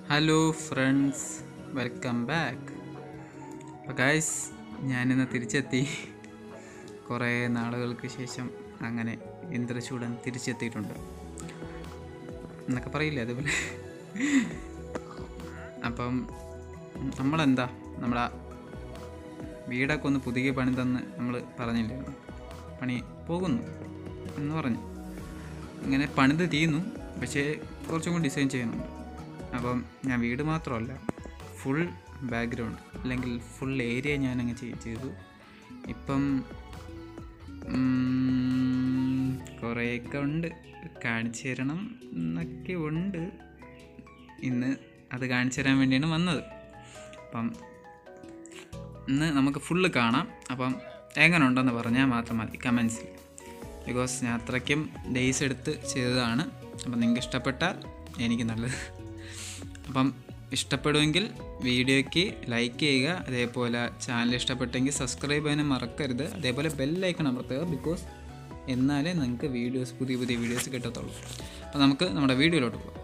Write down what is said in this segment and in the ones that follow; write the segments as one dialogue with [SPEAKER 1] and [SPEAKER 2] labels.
[SPEAKER 1] Hello friends welcome back അപ്പോൾ guys ഞാനിന്ന് തിരിച്ചെത്തി കുറേ നാളുകൾക്ക് ശേഷം അങ്ങനെ ഇന്ദ്രചൂടൻ തിരിച്ചെത്തിയിട്ടുണ്ട് എന്നൊക്കെ പറയില്ലേ അതുപോലെ അപ്പം നമ്മളെന്താ നമ്മളാ വീടൊക്കെ ഒന്ന് പുതിയ പണി തന്ന് നമ്മൾ പറഞ്ഞില്ലേ പണി പോകുന്നു എന്ന് പറഞ്ഞു ഇങ്ങനെ പണിത് തീർന്നു പക്ഷേ കുറച്ചും കൂടി ഡിസൈൻ ചെയ്യുന്നുണ്ട് അപ്പം ഞാൻ വീട് മാത്രമല്ല ഫുൾ ബാക്ക്ഗ്രൗണ്ട് അല്ലെങ്കിൽ ഫുൾ ഏരിയ ഞാൻ അങ്ങ് ചെയ്തു ഇപ്പം ഉം, കുറേയൊക്കെ ഉണ്ട് കാണിച്ചു തരണം എന്നൊക്കെ ഉണ്ട് ഇന്ന് അത് കാണിച്ചു തരാൻ വേണ്ടിയാണ് വന്നത് അപ്പം ഇന്ന് നമുക്ക് ഫുള്ള് കാണാം അപ്പം എങ്ങനെ ഉണ്ടെന്ന് പറഞ്ഞാൽ മാത്രം മതി കമൻസിൽ ബിക്കോസ് ഞാൻ അത്രയ്ക്കും ഡേയ്സ് എടുത്ത് ചെയ്തതാണ് അപ്പം നിങ്ങൾക്ക് ഇഷ്ടപ്പെട്ടാൽ എനിക്ക് നല്ലത് അപ്പം ഇഷ്ടപ്പെടുമെങ്കിൽ വീഡിയോയ്ക്ക് ലൈക്ക് ചെയ്യുക അതേപോലെ ചാനൽ ഇഷ്ടപ്പെട്ടെങ്കിൽ സബ്സ്ക്രൈബ് ചെയ്യാനും മറക്കരുത് അതേപോലെ ബെല്ലൈക്കൺ അമർത്തുക ബിക്കോസ് എന്നാലേ നിങ്ങൾക്ക് വീഡിയോസ് പുതിയ പുതിയ വീഡിയോസ് കിട്ടത്തുള്ളൂ അപ്പം നമുക്ക് നമ്മുടെ വീഡിയോയിലോട്ട് പോകാം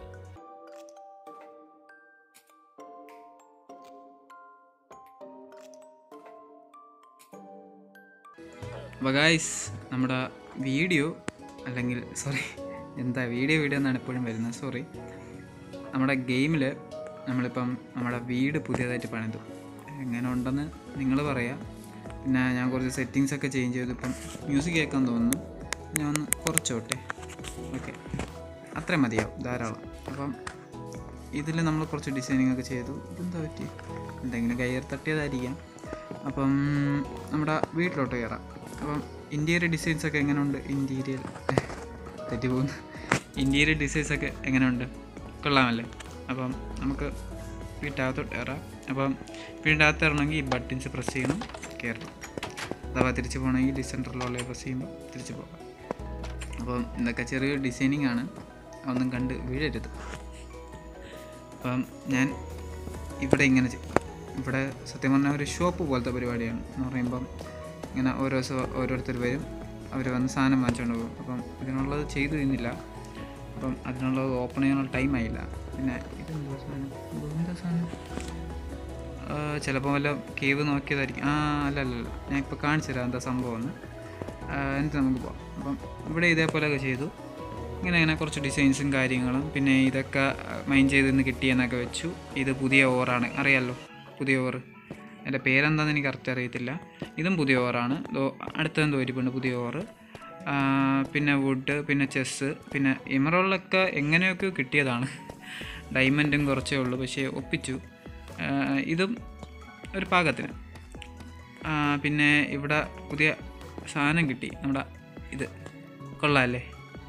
[SPEAKER 1] അപ്പോൾ ഗായ്സ് നമ്മുടെ വീഡിയോ അല്ലെങ്കിൽ സോറി എന്താ വീഡിയോ വീഡിയോ എന്നാണ് എപ്പോഴും വരുന്നത് സോറി നമ്മുടെ ഗെയിമിൽ നമ്മളിപ്പം നമ്മുടെ വീട് പുതിയതായിട്ട് പണിതു എങ്ങനെ ഉണ്ടെന്ന് നിങ്ങൾ പറയാം പിന്നെ ഞാൻ കുറച്ച് സെറ്റിങ്സ് ഒക്കെ ചേഞ്ച് ചെയ്തു ഇപ്പം മ്യൂസിക് കേൾക്കാൻ തോന്നുന്നു ഞാൻ ഒന്ന് കുറച്ചോട്ടെ ഓക്കെ അത്രയും മതിയാവും ധാരാളം അപ്പം ഇതിൽ നമ്മൾ കുറച്ച് ഡിസൈനിങ് ഒക്കെ ചെയ്തു ഇതെന്താ പറ്റി എന്തെങ്കിലും കയ്യേറി തട്ടിയതായിരിക്കാം അപ്പം നമ്മുടെ വീട്ടിലോട്ട് കയറാം അപ്പം ഇൻറ്റീരിയർ ഡിസൈൻസ് ഒക്കെ എങ്ങനെയുണ്ട് ഇൻറ്റീരിയർ തെറ്റി പോകുന്നു ഇൻറ്റീരിയർ ഡിസൈൻസ് ഒക്കെ എങ്ങനെയുണ്ട് കൊള്ളാമല്ലേ അപ്പം നമുക്ക് വീട്ടകത്തോട്ട് കയറാം അപ്പം വീടിൻ്റെ അകത്ത് ഇറങ്ങണമെങ്കിൽ ഈ ബട്ടൺസ് പ്രസ് ചെയ്യണം കയറണം അഥവാ തിരിച്ച് പോകണമെങ്കിൽ ഡിസെൻറ്ററിലുള്ള പ്രസ് ചെയ്യുമ്പോൾ തിരിച്ച് പോകാം അപ്പം ഇതൊക്കെ ചെറിയ ഡിസൈനിങ് ആണ് ഒന്നും കണ്ട് വീഴരുത് അപ്പം ഞാൻ ഇവിടെ ഇങ്ങനെ ചെയ്യും ഇവിടെ സത്യം പറഞ്ഞാൽ ഒരു ഷോപ്പ് പോലത്തെ പരിപാടിയാണ് എന്ന് പറയുമ്പം ഇങ്ങനെ ഓരോ ദിവസം ഓരോരുത്തർ വരും അവർ വന്ന് സാധനം വാങ്ങിച്ചുകൊണ്ട് പോകും അപ്പം ഇതിനുള്ളത് ചെയ്തു തീർന്നില്ല അപ്പം അതിനുള്ളത് ഓപ്പൺ ചെയ്യാനുള്ള ടൈം ആയില്ല പിന്നെ ഇതെന്താ സാധനം ഇതെന്താ സാധനം ചിലപ്പോൾ വല്ല കേവ് നോക്കിയതായിരിക്കും ആ അല്ല അല്ല അല്ല ഞാൻ ഇപ്പോൾ കാണിച്ചു തരാം എന്താ സംഭവം എന്ന് ആ, എന്നിട്ട് നമുക്ക് പോവാം അപ്പം ഇവിടെ ഇതേപോലെയൊക്കെ ചെയ്തു ഇങ്ങനെ ഇങ്ങനെ കുറച്ച് ഡിസൈൻസും കാര്യങ്ങളും പിന്നെ ഇതൊക്കെ മൈൻ ചെയ്ത് നിന്ന് കിട്ടിയെന്നൊക്കെ വെച്ചു ഇത് പുതിയ ഓവറാണ് അറിയാമല്ലോ പുതിയ ഓവർ എൻ്റെ പേരെന്താണെന്ന് എനിക്ക് കറക്റ്റ് അറിയത്തില്ല ഇതും പുതിയ ഓവറാണ് ദോ അടുത്തെന്തോ ഇരിപ്പുണ്ട് പുതിയ ഓവർ പിന്നെ വുഡ് പിന്നെ ചെസ്സ് പിന്നെ ഇമറോളിലൊക്കെ എങ്ങനെയൊക്കെ കിട്ടിയതാണ് ഡയമണ്ടും കുറച്ചേ ഉള്ളൂ പക്ഷേ ഒപ്പിച്ചു ആ, ഇതും ഒരു പാകത്തിന് ആ, പിന്നെ ഇവിടെ പുതിയ സാധനം കിട്ടി നമ്മുടെ ഇത് കൊള്ളാമല്ലേ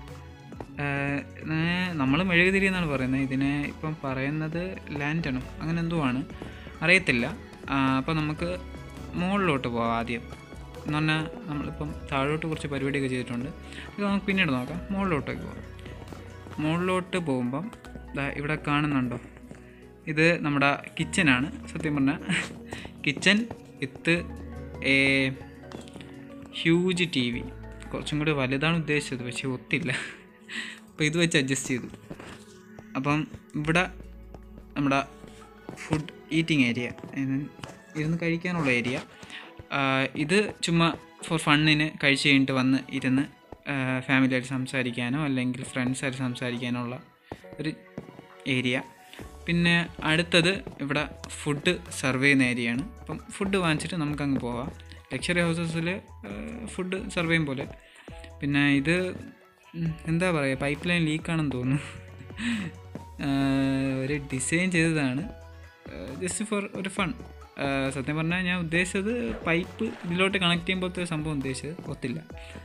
[SPEAKER 1] നമ്മൾ മെഴുകുതിരി എന്നാണ് പറയുന്നത് ഇതിനെ ഇപ്പം പറയുന്നത് ലാൻഡാണോ അങ്ങനെ എന്തോ ആണ് അറിയത്തില്ല അപ്പോൾ നമുക്ക് മുകളിലോട്ട് പോകാം ആദ്യം എന്ന് പറഞ്ഞാൽ നമ്മളിപ്പം താഴോട്ട് കുറച്ച് പരിപാടിയൊക്കെ ചെയ്തിട്ടുണ്ട് ഇത് നമുക്ക് പിന്നീട് നോക്കാം മുകളിലോട്ടേക്ക് പോകാം മുകളിലോട്ട് പോകുമ്പം ദാ ഇവിടെ കാണുന്നുണ്ടോ ഇത് നമ്മുടെ കിച്ചനാണ് സത്യം പറഞ്ഞാൽ kitchen with a huge T V കുറച്ചും കൂടി വലുതാണ് ഉദ്ദേശിച്ചത് പക്ഷേ ഒത്തില്ല അപ്പോൾ ഇത് വെച്ച് അഡ്ജസ്റ്റ് ചെയ്തു അപ്പം ഇവിടെ നമ്മുടെ ഫുഡ് ഈറ്റിംഗ് ഏരിയ ഇരുന്ന് കഴിക്കാനുള്ള ഏരിയ ഇത് ചുമ്മാ ഫോർ ഫണ്ണിന് കഴിച്ച് കഴിഞ്ഞിട്ട് വന്ന് ഇരുന്ന് ഫാമിലിയായിട്ട് സംസാരിക്കാനോ അല്ലെങ്കിൽ ഫ്രണ്ട്സായിട്ട് സംസാരിക്കാനുള്ള ഒരു ഏരിയ പിന്നെ അടുത്തത് ഇവിടെ ഫുഡ് സെർവ് ചെയ്യുന്ന ഏരിയയാണ് അപ്പം ഫുഡ് വാങ്ങിച്ചിട്ട് നമുക്കങ്ങ് പോവാം ലക്ഷറി ഹൗസസിൽ ഫുഡ് സെർവ് ചെയ്യും പോലെ പിന്നെ ഇത് ഉം, എന്താ പറയുക പൈപ്പ് ലൈൻ ലീക്കാണെന്ന് തോന്നുന്നു ആ, ഒരു ഡിസൈൻ ചെയ്തതാണ് ജസ്റ്റ് ഫോർ ഒരു ഫൺ സത്യം പറഞ്ഞാൽ ഞാൻ ഉദ്ദേശിച്ചത് പൈപ്പ് ഇതിലോട്ട് കണക്ട് ചെയ്യുമ്പോഴത്തെ ഒരു സംഭവം ഉദ്ദേശിച്ചത് ഒത്തില്ല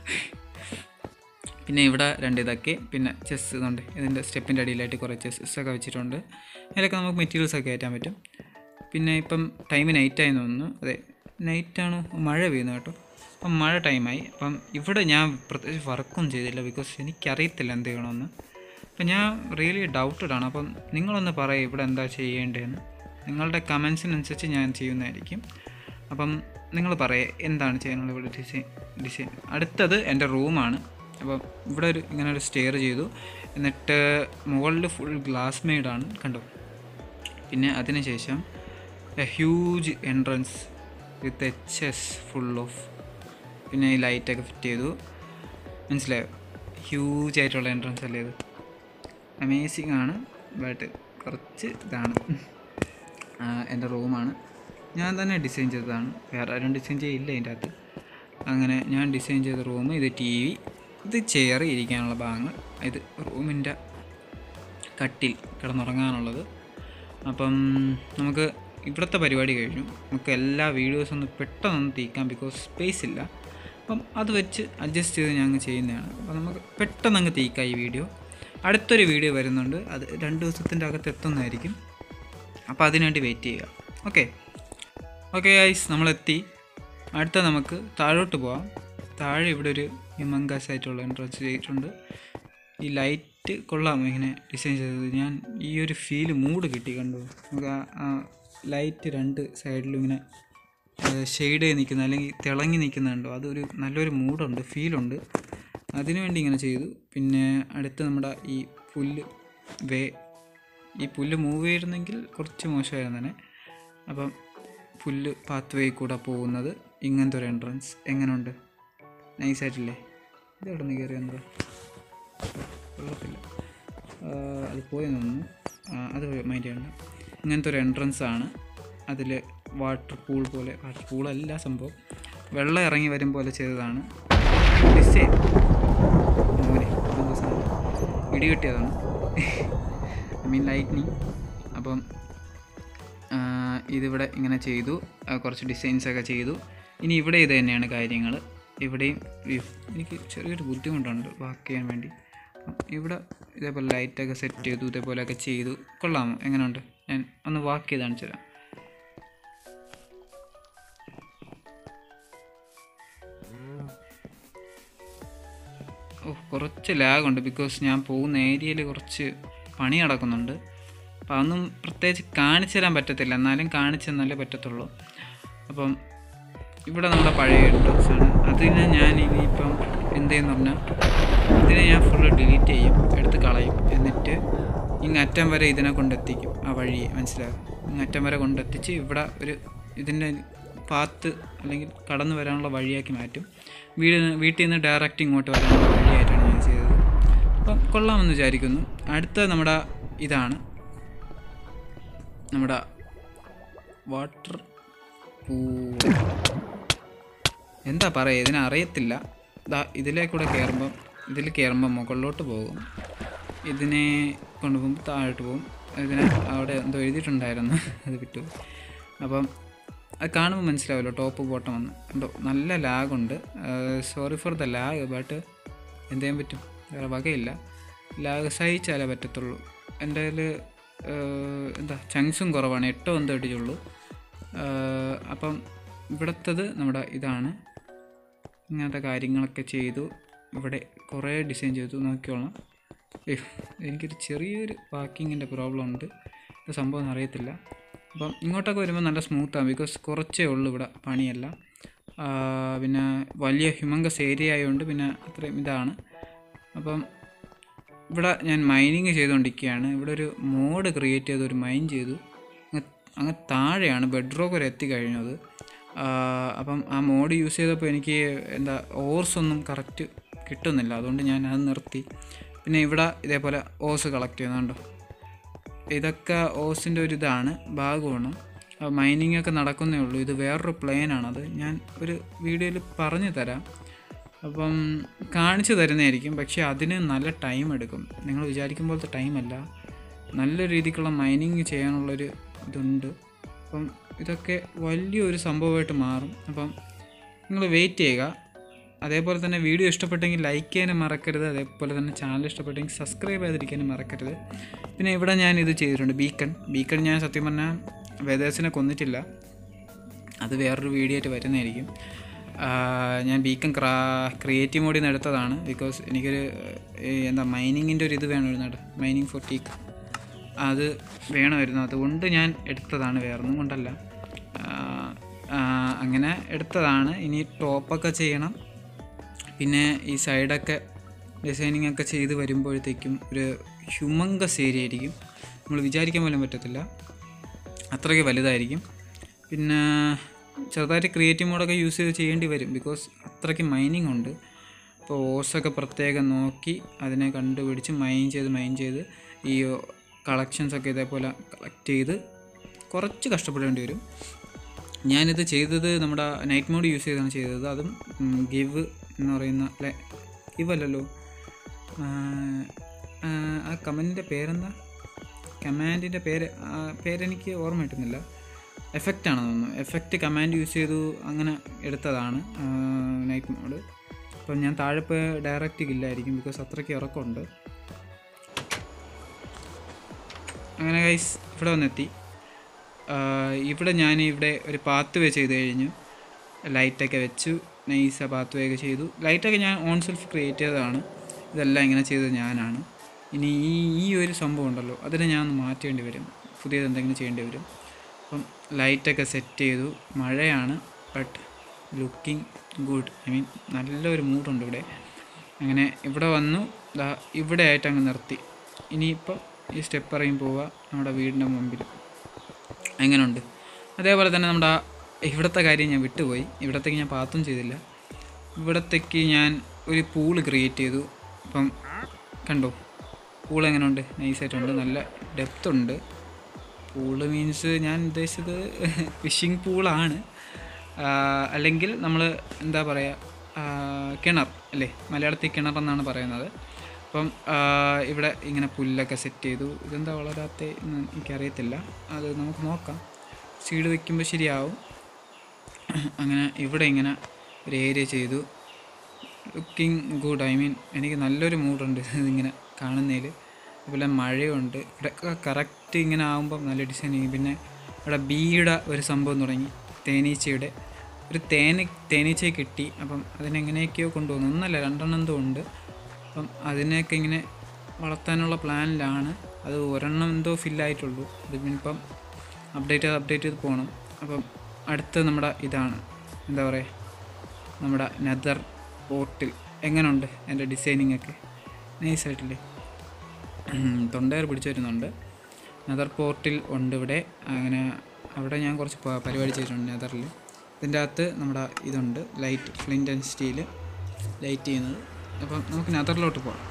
[SPEAKER 1] പിന്നെ ഇവിടെ രണ്ട് ഇതൊക്കെ പിന്നെ ചെസ് ഇതുണ്ട് ഇതിൻ്റെ സ്റ്റെപ്പിൻ്റെ അടിയിലായിട്ട് കുറേ ചെസ്സസ് ഒക്കെ വെച്ചിട്ടുണ്ട് അതിലൊക്കെ നമുക്ക് മെറ്റീരിയൽസ് ഒക്കെ കയറ്റാൻ പറ്റും പിന്നെ ഇപ്പം ടൈം നൈറ്റായി തോന്നുന്നു അതെ നൈറ്റാണോ മഴ പെയ്യുന്നു കേട്ടോ അപ്പം മഴ ടൈമായി അപ്പം ഇവിടെ ഞാൻ പ്രത്യേകിച്ച് വർക്കൊന്നും ചെയ്തില്ല ബിക്കോസ് എനിക്കറിയത്തില്ല എന്ത് ചെയ്യണമെന്ന് അപ്പം ഞാൻ റിയലി ഡൗട്ടഡ് ആണ് അപ്പം നിങ്ങളൊന്ന് പറയും ഇവിടെ എന്താ ചെയ്യേണ്ടതെന്ന് നിങ്ങളുടെ കമൻസിനനുസരിച്ച് ഞാൻ ചെയ്യുന്നതായിരിക്കും അപ്പം നിങ്ങൾ പറയുക എന്താണ് ചെയ്യാനുള്ളത് ഇവിടെ ഡിസൈൻ ഡിസൈൻ അടുത്തത് എൻ്റെ റൂമാണ് അപ്പം ഇവിടെ ഒരു ഇങ്ങനെ ഒരു സ്റ്റെയർ ചെയ്തു എന്നിട്ട് മുകളിൽ ഫുൾ ഗ്ലാസ് മെയ്ഡാണ് കണ്ടോ പിന്നെ അതിനുശേഷം a huge entrance with H S full of പിന്നെ ഈ ലൈറ്റൊക്കെ ഫിറ്റ് ചെയ്തു മനസ്സിലായോ ഹ്യൂജ് ആയിട്ടുള്ള എൻട്രൻസ് അല്ലേ ഇത് അമേസിങ് ആണ് ബട്ട് കുറച്ച് ഇതാണ് ആ, എൻ്റെ റൂമാണ് ഞാൻ തന്നെ ഡിസൈൻ ചെയ്തതാണ് വേറെ ആരും ഡിസൈൻ ചെയ്യില്ല അതിൻ്റെ അകത്ത് അങ്ങനെ ഞാൻ ഡിസൈൻ ചെയ്ത റൂം ഇത് ടി വി ഇത് ചെയർ ഇരിക്കാനുള്ള ഭാഗങ്ങൾ ഇത് റൂമിൻ്റെ കട്ടിൽ കിടന്നുറങ്ങാനുള്ളത് അപ്പം നമുക്ക് ഇവിടുത്തെ പരിപാടി കഴിഞ്ഞു നമുക്ക് എല്ലാ വീഡിയോസും ഒന്ന് പെട്ടെന്ന് തീക്കാം ബിക്കോസ് സ്പേസ് ഇല്ല അപ്പം അത് വെച്ച് അഡ്ജസ്റ്റ് ചെയ്ത് ഞങ്ങൾ ചെയ്യുന്നതാണ് അപ്പം നമുക്ക് പെട്ടെന്ന് അങ്ങ് തീക്കാം ഈ വീഡിയോ അടുത്തൊരു വീഡിയോ വരുന്നുണ്ട് അത് രണ്ട് ദിവസത്തിൻ്റെ അകത്ത് എത്തുന്നതായിരിക്കും അപ്പോൾ അതിനുവേണ്ടി വെയിറ്റ് ചെയ്യുക ഓക്കെ ഓക്കെ ഐസ് നമ്മളെത്തി അടുത്ത നമുക്ക് താഴോട്ട് പോവാം താഴെ ഇവിടെ ഒരു ഹിമങ്കാസ് ആയിട്ടുള്ള എൻട്രൻസ് ചെയ്തിട്ടുണ്ട് ഈ ലൈറ്റ് കൊള്ളാം ഇങ്ങനെ ഡിസൈൻ ചെയ്തത് ഞാൻ ഈ ഒരു ഫീല് മൂഡ് കിട്ടി കണ്ടു നമുക്ക് ആ- ആ ലൈറ്റ് രണ്ട് സൈഡിലും ഇങ്ങനെ ഷെയ്ഡ് ചെയ്ത് നിൽക്കുന്ന അല്ലെങ്കിൽ തിളങ്ങി നിൽക്കുന്നുണ്ടോ അതൊരു നല്ലൊരു മൂഡുണ്ട് ഫീലുണ്ട് അതിനുവേണ്ടി ഇങ്ങനെ ചെയ്തു പിന്നെ അടുത്ത് നമ്മുടെ ഈ പുല്ല് വേ ഈ പുല്ല് മൂവ് ചെയ്തിരുന്നെങ്കിൽ കുറച്ച് മോശമായിരുന്നു തന്നെ അപ്പം പുല്ല് പാത്ത് വേ കൂടെ പോകുന്നത് ഇങ്ങനത്തെ ഒരു എൻട്രൻസ് എങ്ങനെയുണ്ട് നൈസായിട്ടില്ലേ ഇത് എവിടെ നിന്ന് കയറി എന്താ കൊള്ളത്തില്ല ആ, അത് പോയി നിന്നു അത് മൈൻഡ് ചെയ്യണ്ട ഇങ്ങനത്തെ ഒരു എൻട്രൻസ് ആണ് അതിൽ വാട്ടർ പൂൾ പോലെ വാട്ടർ പൂളല്ല സംഭവം വെള്ളം ഇറങ്ങി വരും പോലെ ചെയ്തതാണ് ഡിസൈൻ മോനെ ഇതെന്താ സാധനം? ഇടി കിട്ടിയതാണ് ഐ മീൻ ലൈറ്റ്നിങ് അപ്പം ആ, ഇതിവിടെ ഇങ്ങനെ ചെയ്തു ആ, കുറച്ച് ഡിസൈൻസ് ഒക്കെ ചെയ്തു ഇനി ഇവിടെ ഇത് തന്നെയാണ് കാര്യങ്ങൾ ഇവിടെയും അയ്യോ, എനിക്ക് ചെറിയൊരു ബുദ്ധിമുട്ടുണ്ട് വർക്ക് ചെയ്യാൻ വേണ്ടി അപ്പം ഇവിടെ ഇതേപോലെ ലൈറ്റൊക്കെ സെറ്റ് ചെയ്തു ഇതേപോലെയൊക്കെ ചെയ്തു കൊള്ളാമോ എങ്ങനെയുണ്ട് ഞാൻ ഒന്ന് വാക്ക് ചെയ്ത് കാണിച്ചു തരാം ഓ കുറച്ച് ലാഗുണ്ട് ബിക്കോസ് ഞാൻ പോകുന്ന ഏരിയയിൽ കുറച്ച് പണി നടക്കുന്നുണ്ട് അപ്പം അതൊന്നും പ്രത്യേകിച്ച് കാണിച്ചു തരാൻ പറ്റത്തില്ല എന്നാലും കാണിച്ചു തന്നാലേ പറ്റത്തുള്ളൂ അപ്പം ഇവിടെ നമ്മുടെ പഴയ എൻട്രൻസ് ആണ് അതിനെ ഞാൻ ഇനിയിപ്പം എന്ത് ചെയ്യുന്ന പറഞ്ഞാൽ ഇതിനെ ഞാൻ ഫുള്ള് ഡിലീറ്റ് ചെയ്യും എടുത്ത് കളയും എന്നിട്ട് ഇങ്ങ് അറ്റം വരെ ഇതിനെ കൊണ്ടെത്തിക്കും ആ വഴി മനസ്സിലാകും ഇങ്ങ് അറ്റം വരെ കൊണ്ടെത്തിച്ച് ഇവിടെ ഒരു ഇതിൻ്റെ പാത്ത് അല്ലെങ്കിൽ കടന്നു വരാനുള്ള വഴിയാക്കി മാറ്റും വീട് വീട്ടിൽ നിന്ന് ഡയറക്റ്റ് ഇങ്ങോട്ട് വരാനുള്ള വഴിയായിട്ടാണ് ഞാൻ ചെയ്തത് അപ്പം കൊള്ളാമെന്ന് വിചാരിക്കുന്നു അടുത്ത നമ്മുടെ ഇതാണ് നമ്മുടെ വാട്ടർ പൂൾ എന്താ പറയുക ഇതിനെ അറിയത്തില്ല ദാ ഇതിലേക്കൂടെ കയറുമ്പം ഇതിൽ കയറുമ്പോൾ മുകളിലോട്ട് പോകും ഇതിനെ കൊണ്ടുപോകുമ്പോൾ താഴോട്ട് പോകും ഇതിനെ അവിടെ എന്തോ എഴുതിയിട്ടുണ്ടായിരുന്നു അത് വിട്ടു അപ്പം അത് കാണുമ്പോൾ മനസ്സിലാവുമല്ലോ ടോപ്പ് ബോട്ടം എന്ന് എന്തോ നല്ല ലാഗുണ്ട് sorry for the lag but എന്ത് ചെയ്യാൻ പറ്റും വേറെ വകയില്ല ലാഗ് സഹിച്ചാലേ പറ്റത്തുള്ളൂ എൻ്റെ കയ്യിൽ എന്താ ചങ്സും കുറവാണ് എട്ടോ എന്തോ അടിച്ചുള്ളൂ ആഹ് അപ്പം ഇവിടുത്തത് നമ്മുടെ ഇതാണ് ഇങ്ങനത്തെ കാര്യങ്ങളൊക്കെ ചെയ്തു ഇവിടെ കുറേ ഡിസൈൻ ചെയ്തു നോക്കിക്കോളാം ഏയ്, എനിക്കൊരു ചെറിയൊരു പാക്കിങ്ങിൻ്റെ പ്രോബ്ലം ഉണ്ട് ഇത് സംഭവം ഒന്നും അറിയത്തില്ല അപ്പം ഇങ്ങോട്ടൊക്കെ വരുമ്പോൾ നല്ല സ്മൂത്താണ് ബിക്കോസ് കുറച്ചേ ഉള്ളൂ ഇവിടെ പണിയല്ല ആ, പിന്നെ വലിയ ഹ്യൂമങ്കസ് ഏരിയ ആയതുകൊണ്ട് പിന്നെ അത്രയും ഇതാണ് അപ്പം ഇവിടെ ഞാൻ മൈനിങ് ചെയ്തുകൊണ്ടിരിക്കുകയാണ് ഇവിടെ ഒരു മോഡ് ക്രിയേറ്റ് ചെയ്ത് ഒരു മൈൻ ചെയ്തു അങ്ങ് അങ്ങ് താഴെയാണ് ബെഡ്റോക്ക് വരെ എത്തിക്കഴിഞ്ഞത് ആ, അപ്പം ആ മോഡ് യൂസ് ചെയ്തപ്പോൾ എനിക്ക് എന്താ ഓർസ് ഒന്നും കറക്റ്റ് കിട്ടുന്നില്ല അതുകൊണ്ട് ഞാൻ അത് നിർത്തി പിന്നെ ഇവിടെ ഇതേപോലെ ഓസ് കളക്ട് ചെയ്യുന്നുണ്ടോ ഇതൊക്കെ ഓസിൻ്റെ ഒരു ഇതാണ് ഭാഗമാണ് മൈനിങ് ഒക്കെ നടക്കുന്നേ ഉള്ളൂ ഇത് വേറൊരു പ്ലെയിനാണത് ഞാൻ ഒരു വീഡിയോയിൽ പറഞ്ഞു തരാം അപ്പം കാണിച്ചു തരുന്നതായിരിക്കും പക്ഷേ അതിന് നല്ല ടൈം എടുക്കും നിങ്ങൾ വിചാരിക്കും പോലത്തെ ടൈമല്ല നല്ല രീതിക്കുള്ള മൈനിങ് ചെയ്യാനുള്ളൊരു ഇതുണ്ട് അപ്പം ഇതൊക്കെ വലിയൊരു സംഭവമായിട്ട് മാറും അപ്പം നിങ്ങൾ വെയിറ്റ് ചെയ്യുക അതേപോലെ തന്നെ വീഡിയോ ഇഷ്ടപ്പെട്ടെങ്കിൽ ലൈക്ക് ചെയ്യാനും മറക്കരുത് അതേപോലെ തന്നെ ചാനൽ ഇഷ്ടപ്പെട്ടെങ്കിൽ സബ്സ്ക്രൈബ് ചെയ്തിരിക്കാനും മറക്കരുത് പിന്നെ ഇവിടെ ഞാൻ ഇത് ചെയ്തിട്ടുണ്ട് ബീക്കൺ ബീക്കൺ ഞാൻ സത്യം പറഞ്ഞാൽ വെതേഴ്സിനെ കൊന്നിട്ടില്ല അത് വേറൊരു വീഡിയോ ആയിട്ട് വരുന്നതായിരിക്കും ആ, ഞാൻ ബീക്കൺ ക്രാ ക്രിയേറ്റീവ് മോഡിൽ നിന്ന് എടുത്തതാണ് ബിക്കോസ് എനിക്കൊരു ഏ, എന്താ മൈനിങ്ങിൻ്റെ ഒരു ഇത് വേണമായിരുന്നു മൈനിങ് ഫോർ ടീക്ക് അത് വേണമായിരുന്നു അതുകൊണ്ട് ഞാൻ എടുത്തതാണ് വേറൊന്നും കൊണ്ടല്ല ആ, ആ, അങ്ങനെ എടുത്തതാണ് ഇനി ടോപ്പൊക്കെ ചെയ്യണം പിന്നെ ഈ സൈഡൊക്കെ ഡിസൈനിങ് ഒക്കെ ചെയ്ത് വരുമ്പോഴത്തേക്കും ഒരു ഹ്യൂമങ്കസ് ഏരിയ ആയിരിക്കും നമ്മൾ വിചാരിക്കാൻ പോലും പറ്റത്തില്ല അത്രയ്ക്ക് വലുതായിരിക്കും പിന്നെ ചെറുതായിട്ട് ക്രിയേറ്റീവ് മോഡൊക്കെ യൂസ് ചെയ്ത് ചെയ്യേണ്ടി വരും ബിക്കോസ് അത്രയ്ക്ക് മൈനിങ് ഉണ്ട് അപ്പോൾ ഓസൊക്കെ പ്രത്യേകം നോക്കി അതിനെ കണ്ടുപിടിച്ച് മൈൻ ചെയ്ത് മൈൻ ചെയ്ത് ഈ കളക്ഷൻസ് ഒക്കെ ഇതേപോലെ കളക്ട് ചെയ്ത് കുറച്ച് കഷ്ടപ്പെടേണ്ടി വരും ഞാനിത് ചെയ്തത് നമ്മുടെ നൈറ്റ് മോഡ് യൂസ് ചെയ്താണ് ചെയ്തത് അതും ഗിവ് എന്ന് പറയുന്ന അല്ലെ ഗിവ് അല്ലല്ലോ ആ, ആ, ആ കമൻറ്റിൻ്റെ പേരെന്താ കമാൻഡിൻ്റെ പേര് ആ പേരെനിക്ക് ഓർമ്മ കിട്ടുന്നില്ല എഫക്റ്റ് ആണെന്ന് തോന്നുന്നു എഫക്റ്റ് കമാൻഡ് യൂസ് ചെയ്തു അങ്ങനെ എടുത്തതാണ് നൈറ്റ് മോഡ് അപ്പം ഞാൻ താഴെ പോയി ഡയറക്റ്റ് ഇല്ലായിരിക്കും ബിക്കോസ് അത്രയ്ക്ക് ഇറക്കമുണ്ട് അങ്ങനെ ഗൈസ് ഇവിടെ വന്നെത്തി ആഹ് ഇവിടെ ഞാൻ ഇവിടെ ഒരു പാത്ത് വേ ചെയ്ത് കഴിഞ്ഞു ലൈറ്റൊക്കെ വെച്ചു നൈസ പാത്ത് വേ ഒക്കെ ചെയ്തു ലൈറ്റൊക്കെ ഞാൻ ഓൺ സെൽഫ് ക്രിയേറ്റ് ചെയ്തതാണ് ഇതെല്ലാം ഇങ്ങനെ ചെയ്തത് ഞാനാണ് ഇനി ഈ ഈ ഒരു സംഭവം ഉണ്ടല്ലോ അതിനെ ഞാൻ ഒന്ന് മാറ്റേണ്ടി വരും പുതിയത് എന്തെങ്കിലും ചെയ്യേണ്ടി വരും അപ്പം ലൈറ്റൊക്കെ സെറ്റ് ചെയ്തു മഴയാണ് but looking good I mean നല്ലൊരു മൂഡുണ്ട് ഇവിടെ അങ്ങനെ ഇവിടെ വന്നു ദാ ഇവിടെ ആയിട്ട് അങ്ങ് നിർത്തി ഇനിയിപ്പോൾ ഈ സ്റ്റെപ്പ് ഇറങ്ങി പോവുക നമ്മുടെ വീടിൻ്റെ മുമ്പിൽ എങ്ങനെയുണ്ട് അതേപോലെ തന്നെ നമ്മുടെ ആ ഇവിടുത്തെ കാര്യം ഞാൻ വിട്ടുപോയി ഇവിടത്തേക്ക് ഞാൻ പാത്തും ചെയ്തില്ല ഇവിടത്തേക്ക് ഞാൻ ഒരു പൂള് ക്രിയേറ്റ് ചെയ്തു ഇപ്പം കണ്ടോ പൂൾ എങ്ങനെയുണ്ട് നൈസായിട്ടുണ്ട് നല്ല ഡെപ്ത് ഉണ്ട് പൂള് മീൻസ് ഞാൻ ഉദ്ദേശിച്ചത് ഫിഷിംഗ് പൂളാണ് അല്ലെങ്കിൽ നമ്മൾ എന്താ പറയുക കിണർ അല്ലേ മലയാളത്തിൽ കിണർ എന്നാണ് പറയുന്നത് അപ്പം ആ, ഇവിടെ ഇങ്ങനെ പുല്ലൊക്കെ സെറ്റ് ചെയ്തു ഇതെന്താ വളരാത്ത എന്ന് എനിക്കറിയത്തില്ല അത് നമുക്ക് നോക്കാം സീഡ് വെക്കുമ്പോൾ ശരിയാവും അങ്ങനെ ഇവിടെ ഇങ്ങനെ ഒരു ഏരിയ ചെയ്തു ലുക്കിംഗ് ഗുഡ് ഐ മീൻ എനിക്ക് നല്ലൊരു മൂഡുണ്ട് ഇതിങ്ങനെ കാണുന്നതിൽ അതുപോലെ മഴയുണ്ട് ഇവിടെ കറക്റ്റ് ഇങ്ങനെ ആകുമ്പം നല്ല ഡിസൈനിങ് പിന്നെ ഇവിടെ ബീയുടെ ഒരു സംഭവം തുടങ്ങി തേനീച്ചയുടെ ഒരു തേന് തേനീച്ചയെ കിട്ടി അപ്പം അതിനെങ്ങനെയൊക്കെയോ കൊണ്ടുപോകുന്നു ഒന്നല്ല രണ്ടെണ്ണം എന്തോ ഉണ്ട് അപ്പം അതിനെയൊക്കെ ഇങ്ങനെ വളർത്താനുള്ള പ്ലാനിലാണ് അത് ഒരെണ്ണം എന്തോ ഫില്ലായിട്ടുള്ളൂ ഇത് ഇപ്പം അപ്ഡേറ്റ് ചെയ്ത് അപ്ഡേറ്റ് ചെയ്ത് പോകണം അപ്പം അടുത്ത നമ്മുടെ ഇതാണ് എന്താ പറയുക നമ്മുടെ നെതർ പോർട്ടിൽ എങ്ങനെയുണ്ട് എൻ്റെ ഡിസൈനിങ് ഒക്കെ നൈസായിട്ടില്ലേ തൊണ്ടയർ പിടിച്ചു വരുന്നുണ്ട് നെതർ പോർട്ടിൽ ഉണ്ട് ഇവിടെ അങ്ങനെ അവിടെ ഞാൻ കുറച്ച് പ- പരിപാടി ചെയ്തിട്ടുണ്ട് നെതറിൽ ഇതിൻ്റെ അകത്ത് നമ്മുടെ ഇതുണ്ട് light flint and steel light ചെയ്യുന്നത് അപ്പം നമുക്ക് നെതറിലോട്ട് പോകാം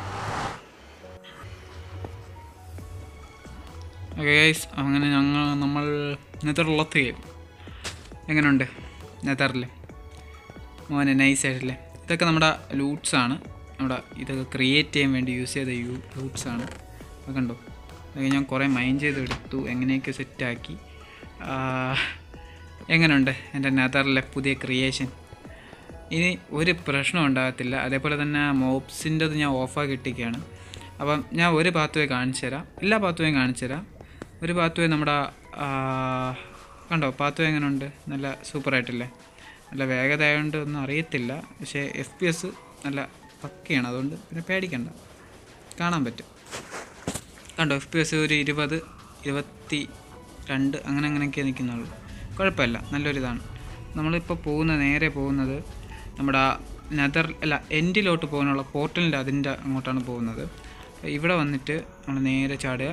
[SPEAKER 1] ഓക്കെ ഗൈസ് അങ്ങനെ ഞങ്ങൾ നമ്മൾ നെതറിലെത്തുകയും എങ്ങനെയുണ്ട് നെതറിൽ മോനെ നൈസായിട്ടില്ലേ ഇതൊക്കെ നമ്മുടെ ലൂട്ട്സ് ആണ് നമ്മുടെ ഇതൊക്കെ ക്രിയേറ്റ് ചെയ്യാൻ വേണ്ടി യൂസ് ചെയ്ത യൂ ലൂട്ട്സ് ആണ് അത് കണ്ടോ അതൊക്കെ ഞാൻ കുറേ മൈൻഡ് ചെയ്തെടുത്തു എങ്ങനെയൊക്കെ സെറ്റാക്കി എങ്ങനെയുണ്ട് എൻ്റെ നെതറിലെ പുതിയ ക്രിയേഷൻ ഇനി ഒരു പ്രശ്നം ഉണ്ടാകത്തില്ല അതേപോലെ തന്നെ മോബ്സിൻ്റെത് ഞാൻ ഓഫാക്കി ഇട്ടിരിക്കുകയാണ് അപ്പം ഞാൻ ഒരു പാത്തുവേ കാണിച്ചു തരാം എല്ലാ പാത്തുവേയും കാണിച്ചു തരാം ഒരു പാത്തുവേ നമ്മുടെ ആ, കണ്ടോ പാത്തുവേ എങ്ങനെയുണ്ട് നല്ല സൂപ്പറായിട്ടില്ലേ നല്ല വേഗത ആയതുകൊണ്ട് ഒന്നും അറിയത്തില്ല പക്ഷേ എഫ് പി എസ് നല്ല പക്കയാണ് അതുകൊണ്ട് പിന്നെ പേടിക്കണ്ട കാണാൻ പറ്റും കണ്ടോ എഫ് പി എസ് ഒരു ഇരുപത് ഇരുപത്തി രണ്ട് അങ്ങനെ അങ്ങനെയൊക്കെ നിൽക്കുന്നുള്ളൂ കുഴപ്പമില്ല നല്ലൊരിതാണ് നമ്മളിപ്പോൾ പോകുന്ന നേരെ പോകുന്നത് നമ്മുടെ നെതർ അല്ല എൻഡിലോട്ട് പോകാനുള്ള പോർട്ടലിൻ്റെ അതിൻ്റെ അങ്ങോട്ടാണ് പോകുന്നത് ഇവിടെ വന്നിട്ട് നമ്മൾ നേരെ ചാടുക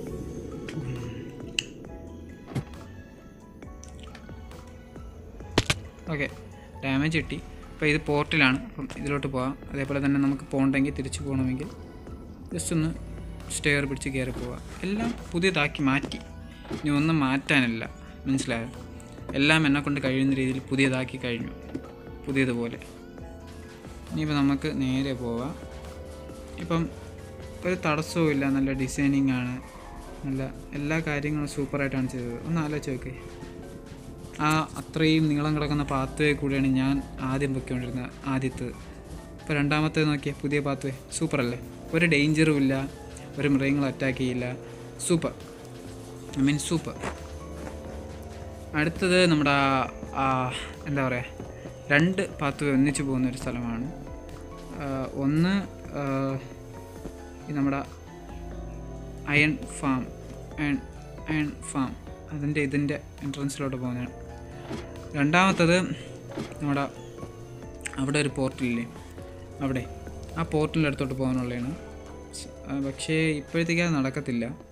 [SPEAKER 1] ഓക്കെ ഡാമേജ് കിട്ടി അപ്പോൾ ഇത് പോർട്ടിലാണ് അപ്പം ഇതിലോട്ട് പോകാം അതേപോലെ തന്നെ നമുക്ക് പോകണ്ടെങ്കിൽ തിരിച്ചു പോകണമെങ്കിൽ ജസ്റ്റ് ഒന്ന് സ്റ്റെയർ പിടിച്ച് കയറി പോവുക എല്ലാം പുതിയതാക്കി മാറ്റി ഇനി ഒന്നും മാറ്റാനില്ല മനസ്സിലായോ എല്ലാം എന്നെ കൊണ്ട് കഴിയുന്ന രീതിയിൽ പുതിയതാക്കി കഴിഞ്ഞു പുതിയതുപോലെ ഇനിയിപ്പോൾ നമുക്ക് നേരെ പോവാം ഇപ്പം ഒരു തടസ്സവും ഇല്ല നല്ല ഡിസൈനിങ് ആണ് നല്ല എല്ലാ കാര്യങ്ങളും സൂപ്പറായിട്ടാണ് ചെയ്തത് ഒന്ന് ആലോചിച്ച് നോക്കേ ആ അത്രയും നീളം കിടക്കുന്ന പാത്വേ കൂടിയാണ് ഞാൻ ആദ്യം പൊയ്ക്കൊണ്ടിരുന്നത് ആദ്യത്തത് ഇപ്പോൾ രണ്ടാമത്തേത് നോക്കിയേ പുതിയ പാത്വേ സൂപ്പറല്ലേ ഒരു ഡേഞ്ചറും ഇല്ല ഒരു മൃഗങ്ങൾ അറ്റാക്ക് ചെയ്യില്ല സൂപ്പർ ഐ മീൻ സൂപ്പർ അടുത്തത് നമ്മുടെ ആ, എന്താ പറയുക രണ്ട് പാത്വേ ഒന്നിച്ച് പോകുന്ന ഒരു സ്ഥലമാണ് ആ, ഒന്ന് ആ, ഈ നമ്മുടെ iron farm iron iron farm അതിൻ്റെ ഇതിൻ്റെ എൻട്രൻസിലോട്ട് പോകുന്നതാണ് രണ്ടാമത്തത് നമ്മുടെ അവിടെ ഒരു പോർട്ടലില്ലേ അവിടെ ആ പോർട്ടലിൻ്റെ അടുത്തോട്ട് പോകാനുള്ളതാണ് സ്- ആ, പക്ഷേ ഇപ്പോഴത്തേക്ക് അത് നടക്കത്തില്ല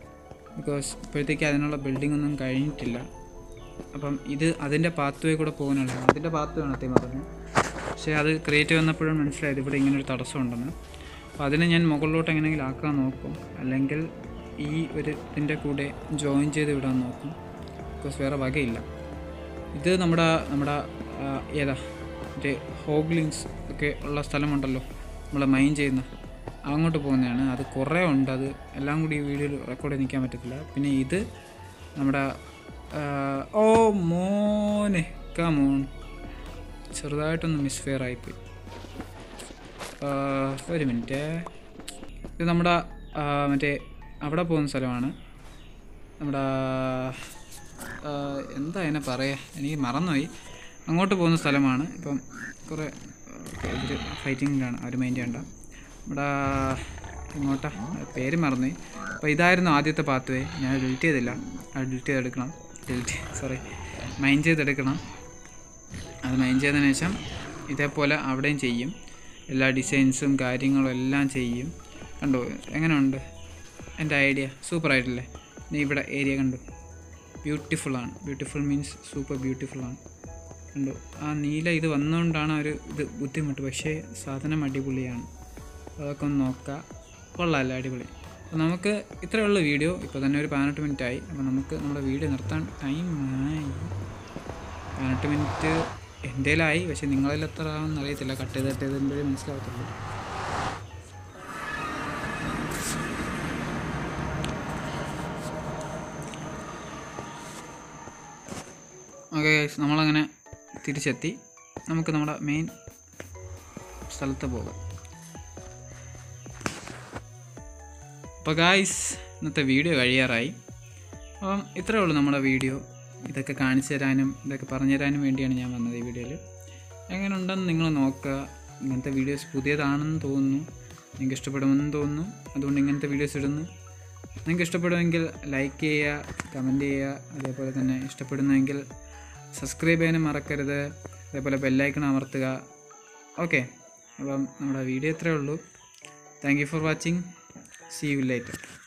[SPEAKER 1] ബിക്കോസ് ഇപ്പോഴത്തേക്ക് അതിനുള്ള ബിൽഡിംഗ് ഒന്നും കഴിഞ്ഞിട്ടില്ല അപ്പം ഇത് അതിൻ്റെ പാത്ത് വേ കൂടെ പോകാനുള്ള അതിൻ്റെ പാത്ത് വേണത്തേ പറഞ്ഞു പക്ഷേ അത് ക്രിയേറ്റ് വന്നപ്പോഴും മനസ്സിലായത് ഇവിടെ ഇങ്ങനൊരു തടസ്സമുണ്ടെന്ന് അപ്പോൾ അതിനെ ഞാൻ മുകളിലോട്ട് എങ്ങനെയെങ്കിലും ആക്കാൻ നോക്കും അല്ലെങ്കിൽ ഈ ഒരു ഇതിൻ്റെ കൂടെ ജോയിൻ ചെയ്ത് വിടാൻ നോക്കും ബിക്കോസ് വേറെ വകയില്ല ഇത് നമ്മുടെ നമ്മുടെ ആ, ഏതാ മറ്റേ ഹോഗ്ലിങ്സ് ഒക്കെ ഉള്ള സ്ഥലമുണ്ടല്ലോ നമ്മൾ മൈൻ ചെയ്യുന്ന അങ്ങോട്ട് പോകുന്നതാണ് അത് കുറേ ഉണ്ട് അത് എല്ലാം കൂടി ഈ വീഡിയോയിൽ റെക്കോർഡ് ചെയ്ത് നിൽക്കാൻ പറ്റത്തില്ല പിന്നെ ഇത് നമ്മുടെ ആ, ഓ മോനെ മോൺ ചെറുതായിട്ടൊന്ന് മിസ്ഫെയർ ആയിപ്പോയി ആ, ഒരു മിനിറ്റ് ഇത് നമ്മുടെ ആ, മറ്റേ അവിടെ പോകുന്ന സ്ഥലമാണ് നമ്മുടെ ആ, എന്താ അതിനെ പറയുക എനിക്ക് മറന്നുപോയി അങ്ങോട്ട് പോകുന്ന സ്ഥലമാണ് ഇപ്പം കുറേ ഇവർ ഫൈറ്റിങ്ങിലാണ് അവർ മൈൻഡ് ചെയ്യണ്ട ഇവിടെ ഇങ്ങോട്ടാ പേര് മറന്നുപോയി അപ്പോൾ ഇതായിരുന്നു ആദ്യത്തെ പാത്ത് വേ ഞാൻ ഡിലീറ്റ് ചെയ്തില്ല അത് ഡിലീറ്റ് ചെയ്തെടുക്കണം ഡിലീറ്റ് സോറി മൈൻഡ് ചെയ്തെടുക്കണം അത് മൈൻഡ് ചെയ്തതിന് ശേഷം ഇതേപോലെ അവിടെയും ചെയ്യും എല്ലാ ഡിസൈൻസും കാര്യങ്ങളും എല്ലാം ചെയ്യും കണ്ടോ എങ്ങനെയുണ്ട് എൻ്റെ ഐഡിയ സൂപ്പർ ആയിട്ടില്ലേ നീ ഇവിടെ ഏരിയ കണ്ടു ബ്യൂട്ടിഫുള്ളാണ് ബ്യൂട്ടിഫുൾ മീൻസ് സൂപ്പർ ബ്യൂട്ടിഫുള്ളാണ് കണ്ടു ആ നീല ഇത് വന്നുകൊണ്ടാണ് ഒരു ഇത് ബുദ്ധിമുട്ട് പക്ഷേ സാധനം അടിപൊളിയാണ് അതൊക്കെ ഒന്ന് നോക്കാം കൊള്ളാമല്ലേ അടിപൊളി അപ്പോൾ നമുക്ക് ഇത്രയേ ഉള്ളൂ വീഡിയോ ഇപ്പോൾ തന്നെ ഒരു പതിനെട്ട് മിനിറ്റ് ആയി അപ്പോൾ നമുക്ക് നമ്മുടെ വീഡിയോ നിർത്താൻ ടൈമായി പതിനെട്ട് മിനിറ്റ് എൻ്റെയിലായി പക്ഷെ നിങ്ങളിൽ എത്ര ആണെന്ന് അറിയത്തില്ല കട്ട് ചെയ്ത് കട്ട് ചെയ്തപ്പോഴേ മനസ്സിലാവത്തുള്ളൂ ഓക്കെ നമ്മളങ്ങനെ തിരിച്ചെത്തി നമുക്ക് നമ്മുടെ മെയിൻ സ്ഥലത്ത് പോകാം അപ്പോൾ ഗായ്സ് ഇന്നത്തെ വീഡിയോ കഴിയാറായി അപ്പം ഇത്രയേ ഉള്ളൂ നമ്മുടെ വീഡിയോ ഇതൊക്കെ കാണിച്ചു തരാനും ഇതൊക്കെ പറഞ്ഞു തരാനും വേണ്ടിയാണ് ഞാൻ വന്നത് ഈ വീഡിയോയിൽ എങ്ങനെ ഉണ്ടെന്ന് നിങ്ങൾ നോക്കുക ഇങ്ങനത്തെ വീഡിയോസ് പുതിയതാണെന്ന് തോന്നുന്നു നിങ്ങൾക്ക് ഇഷ്ടപ്പെടുമെന്ന് തോന്നുന്നു അതുകൊണ്ട് ഇങ്ങനത്തെ വീഡിയോസ് ഇടുന്നു നിങ്ങൾക്ക് ഇഷ്ടപ്പെടുമെങ്കിൽ ലൈക്ക് ചെയ്യുക കമൻറ്റ് ചെയ്യുക അതേപോലെ തന്നെ ഇഷ്ടപ്പെടുന്നെങ്കിൽ സബ്സ്ക്രൈബ് ചെയ്യാനും മറക്കരുത് അതേപോലെ ബെല്ലൈക്കൺ അമർത്തുക ഓക്കെ അപ്പം നമ്മുടെ വീഡിയോ ഇത്രയേ ഉള്ളൂ thank you for watching see you later